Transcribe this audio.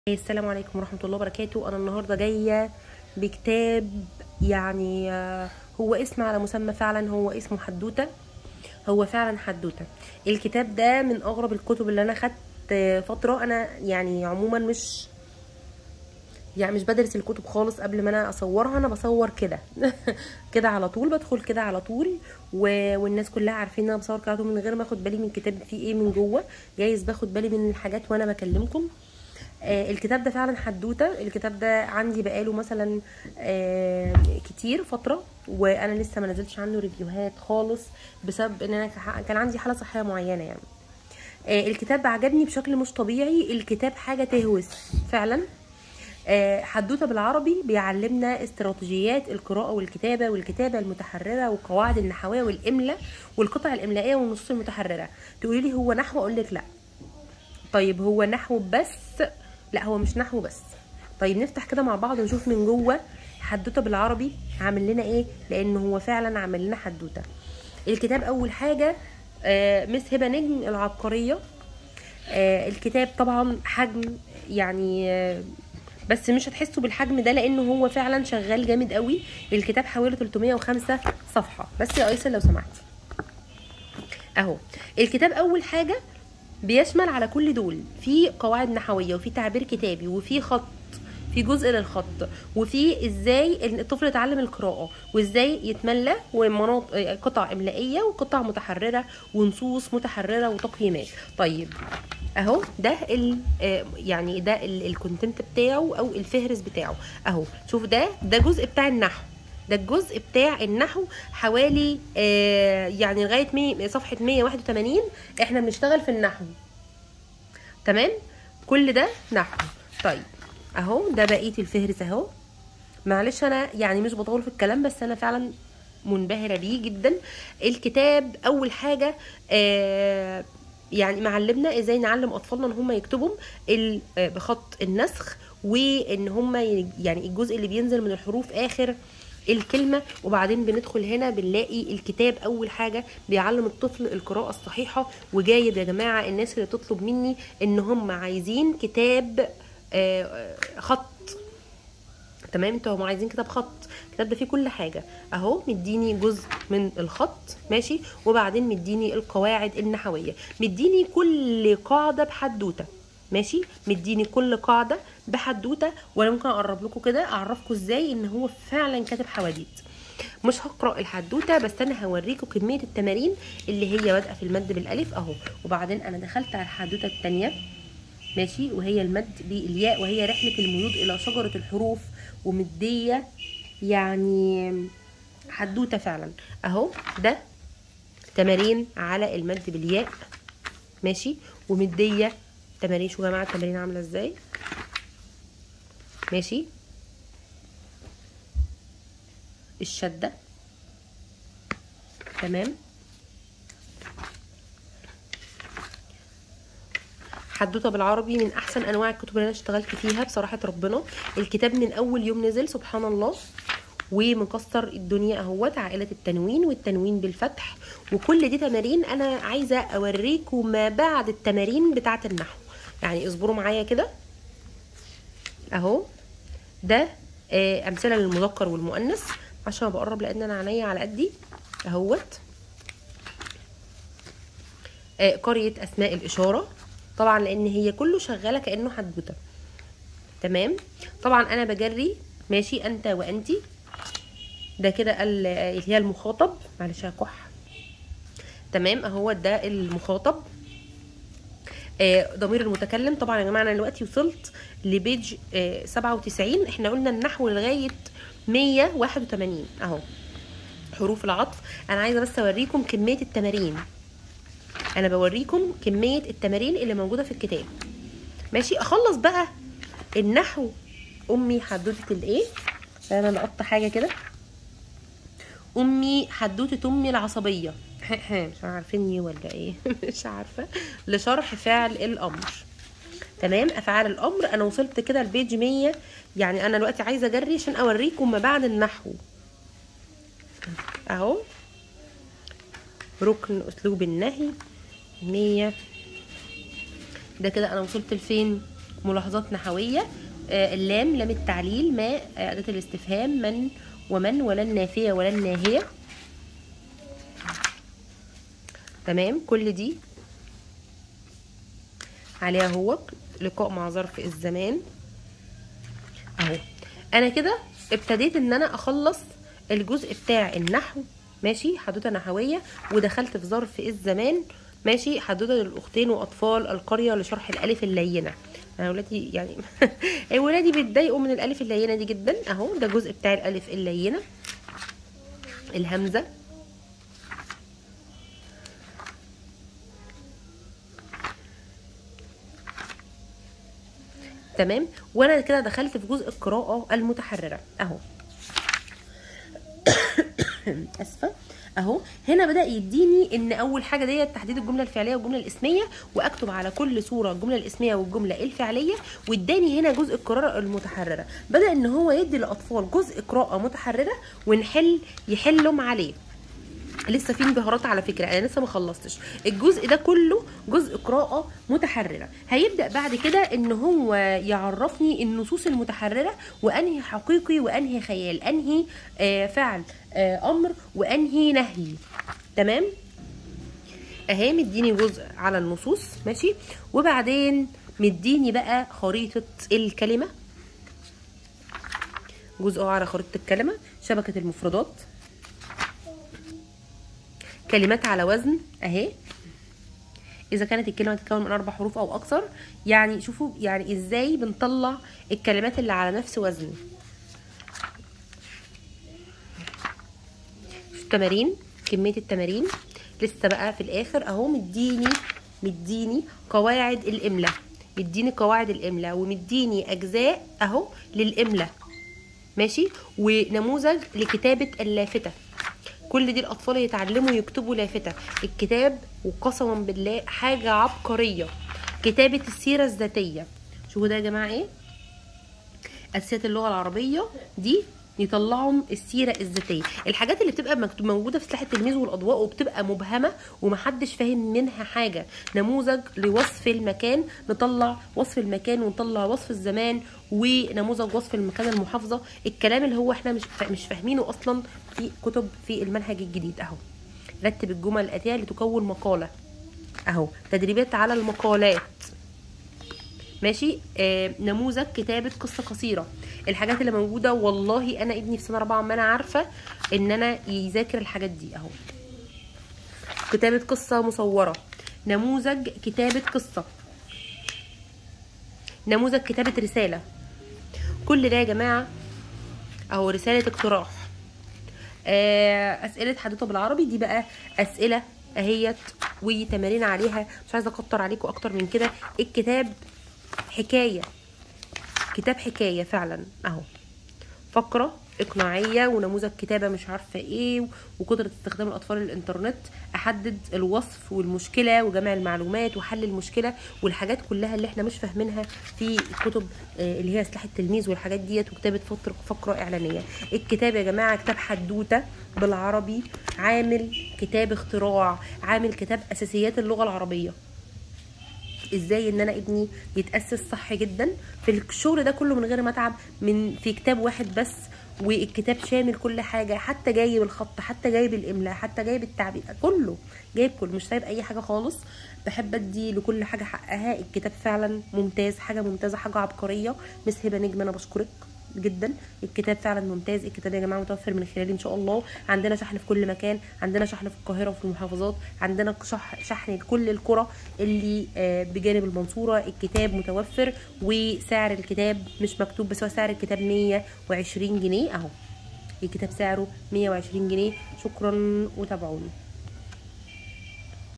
السلام عليكم ورحمة الله وبركاته أنا النهاردة جاية بكتاب يعني آه، هو اسم على مسمى فعلا هو اسمه حدوتة هو فعلا حدوتة الكتاب ده من أغرب الكتب اللي أنا خدت آه، فترة أنا يعني عموما مش يعني مش بدرس الكتب خالص قبل ما انا اصورها انا بصور كده كده على طول بدخل كده على طول و... والناس كلها عارفين ان انا بصور كده على طول من غير ما اخد بالي من الكتاب فيه ايه من جوه جايز باخد بالي من الحاجات وانا بكلمكم آه الكتاب ده فعلا حدوته الكتاب ده عندي بقاله مثلا آه كتير فتره وانا لسه ما نزلتش عنه ريفيوهات خالص بسبب ان انا كح- كان عندي حاله صحيه معينه يعني آه الكتاب عجبني بشكل مش طبيعي الكتاب حاجه تهوس فعلا آه، حدوته بالعربي بيعلمنا استراتيجيات القراءة والكتابة والكتابة المتحررة والقواعد النحوية والإملاء والقطع الإملائية والنصوص المتحررة تقولي لي هو نحو أقول لك لا طيب هو نحو بس لا هو مش نحو بس طيب نفتح كده مع بعض ونشوف من جوه حدوته بالعربي عامل لنا ايه لان هو فعلا عامل لنا حدوته الكتاب اول حاجه آه، مس هبه نجم العبقريه آه، الكتاب طبعا حجم يعني آه، بس مش هتحسوا بالحجم ده لانه هو فعلا شغال جامد قوي الكتاب حوالي 305 صفحه بس يا ايسر لو سمحتي اهو الكتاب اول حاجه بيشمل على كل دول في قواعد نحويه وفي تعبير كتابي وفي خط في جزء للخط وفي ازاي إن الطفل يتعلم القراءه وازاي يتملى ومناطق قطع املائيه وقطع متحرره ونصوص متحرره وتقييمات طيب اهو ده ال آه، يعني ده الكونتنت بتاعه او الفهرس بتاعه اهو شوف ده ده جزء بتاع النحو ده الجزء بتاع النحو حوالي آه يعني لغايه مي صفحه 181 احنا بنشتغل في النحو تمام كل ده نحو طيب اهو ده بقيه الفهرس اهو معلش انا يعني مش بطول في الكلام بس انا فعلا منبهره بيه جدا الكتاب اول حاجه آه يعني معلمنا ازاي نعلم اطفالنا ان هم يكتبوا ال- آه، بخط النسخ وان هم ي- يعني الجزء اللي بينزل من الحروف اخر الكلمه وبعدين بندخل هنا بنلاقي الكتاب اول حاجه بيعلم الطفل القراءه الصحيحه وجايب يا جماعه الناس اللي تطلب مني ان هم عايزين كتاب آه، آه، خط تمام انتوا هم عايزين كتاب خط الكتاب ده فيه كل حاجه اهو مديني جزء من الخط ماشي وبعدين مديني القواعد النحويه مديني كل قاعده بحدوته ماشي مديني كل قاعده بحدوته وانا ممكن اقرب لكم كده اعرفكم ازاي ان هو فعلا كاتب حواديت مش هقرا الحدوته بس انا هوريكم كميه التمارين اللي هي بادئه في المد بالالف اهو وبعدين انا دخلت على الحدوته الثانيه ماشي وهي المد بالياء وهي رحلة الميول إلى شجرة الحروف ومدية يعني حدوتة فعلا أهو ده تمارين على المد بالياء ماشي ومدية تمارين شو يا جماعة التمارين عاملة ازاي ماشي الشدة تمام حدوته بالعربي من احسن انواع الكتب اللي انا اشتغلت فيها بصراحه ربنا الكتاب من اول يوم نزل سبحان الله ومكسر الدنيا اهوت عائله التنوين والتنوين بالفتح وكل دي تمارين انا عايزه اوريكم ما بعد التمارين بتاعه النحو يعني اصبروا معايا كده اهو ده آه، امثله للمذكر والمؤنث عشان بقرب لان انا عينيا على قدي اهوت آه، قرية أسماء الإشارة طبعا لأن هي كله شغالة كأنه حدوتة تمام طبعا أنا بجري ماشي أنت وأنتي ده كده ال- اللي هي المخاطب معلش هكح تمام اهو ده المخاطب آه، ضمير المتكلم طبعا يا جماعه انا دلوقتي وصلت لبيج آه، 97 احنا قلنا النحو لغايه 181 اهو حروف العطف انا عايزه بس اوريكم كميه التمارين انا بوريكم كميه التمارين اللي موجوده في الكتاب ماشي اخلص بقى النحو امي حدوته الايه انا لقطت حاجه كده امي حدوته امي العصبيه مش عارفيني ولا ايه مش عارفه لشرح فعل الامر تمام افعال الامر انا وصلت كده البيج 100 يعني انا دلوقتي عايزه اجري عشان اوريكم ما بعد النحو اهو ركن اسلوب النهي 100 ده كده انا وصلت لفين ملاحظات نحويه آه، اللام لام التعليل ما آه، اداه الاستفهام من ومن ولا النافيه ولا الناهيه تمام كل دي عليها هو لقاء مع ظرف الزمان اهو انا كده ابتديت ان انا اخلص الجزء بتاع النحو ماشي حدوته نحويه ودخلت في ظرف الزمان ماشي حدوته للاختين واطفال القريه لشرح الالف اللينه انا ولادي يعني ولادي بيتضايقوا من الالف اللينه دي جدا اهو ده الجزء بتاع الالف اللينه الهمزه تمام وانا كده دخلت في جزء القراءه المتحرره اهو اسفه اهو هنا بدا يديني ان اول حاجه ديت تحديد الجمله الفعليه والجمله الاسميه واكتب على كل صوره الجمله الاسميه والجمله الفعليه واداني هنا جزء القراءه المتحرره بدا ان هو يدي للاطفال جزء قراءه متحرره ونحل يحلهم عليه لسه في انبهارات على فكره انا لسه ما خلصتش الجزء ده كله جزء قراءه متحرره هيبدا بعد كده ان هو يعرفني النصوص المتحرره وانهي حقيقي وانهي خيال انهي آه فعل آه امر وانهي نهي تمام اهي مديني جزء على النصوص ماشي وبعدين مديني بقى خريطه الكلمه جزء على خريطه الكلمه شبكه المفردات كلمات على وزن اهي اذا كانت الكلمه تتكون من اربع حروف او اكثر يعني شوفوا يعني ازاي بنطلع الكلمات اللي على نفس وزن التمارين كميه التمارين لسه بقى في الاخر اهو مديني مديني قواعد الاملاء مديني قواعد الاملاء ومديني اجزاء اهو للاملاء ماشي ونموذج لكتابه اللافته كل دي الاطفال يتعلموا يكتبوا لافته الكتاب وقسما بالله حاجه عبقريه كتابه السيره الذاتيه شوفوا ده يا جماعه ايه اساسيات اللغه العربيه دي يطلعوا السيره الذاتيه الحاجات اللي بتبقى مكتوب موجوده في سلاح التلميذ والاضواء وبتبقى مبهمه ومحدش فاهم منها حاجه نموذج لوصف المكان نطلع وصف المكان ونطلع وصف الزمان ونموذج وصف المكان المحافظه الكلام اللي هو احنا مش مش فاهمينه اصلا في كتب في المنهج الجديد اهو رتب الجمل الاتيه لتكون مقاله اهو تدريبات على المقالات ماشي آه نموذج كتابه قصه قصيره الحاجات اللي موجوده والله انا ابني في سنه رابعه ما انا عارفه ان انا يذاكر الحاجات دي اهو كتابه قصه مصوره نموذج كتابه قصه نموذج كتابه رساله كل ده يا جماعه اهو رساله اقتراح آه اسئله حدوته بالعربي دي بقى اسئله اهيت وتمارين عليها مش عايزه اكتر عليكم اكتر من كده الكتاب حكايه كتاب حكايه فعلا اهو فقره اقناعيه ونموذج كتابه مش عارفه ايه وقدره استخدام الاطفال الانترنت احدد الوصف والمشكله وجمع المعلومات وحل المشكله والحاجات كلها اللي احنا مش فاهمينها في الكتب اللي هي سلاح التلميذ والحاجات ديت وكتابه فقره فقره اعلانيه الكتاب يا جماعه كتاب حدوته بالعربي عامل كتاب اختراع عامل كتاب اساسيات اللغه العربيه ازاي ان انا ابني يتاسس صح جدا في الشغل ده كله من غير ما اتعب من في كتاب واحد بس والكتاب شامل كل حاجه حتى جايب الخط حتى جايب الاملاء حتى جايب التعبير كله جايب كله مش سايب اي حاجه خالص بحب ادي لكل حاجه حقها الكتاب فعلا ممتاز حاجه ممتازه حاجه عبقريه مس هبه نجم انا بشكرك جدا الكتاب فعلا ممتاز الكتاب يا جماعه متوفر من خلالي ان شاء الله عندنا شحن في كل مكان عندنا شحن في القاهره وفي المحافظات عندنا شح شحن لكل القرى اللي بجانب المنصوره الكتاب متوفر وسعر الكتاب مش مكتوب بس هو سعر الكتاب 120 جنيه اهو الكتاب سعره 120 جنيه شكرا وتابعوني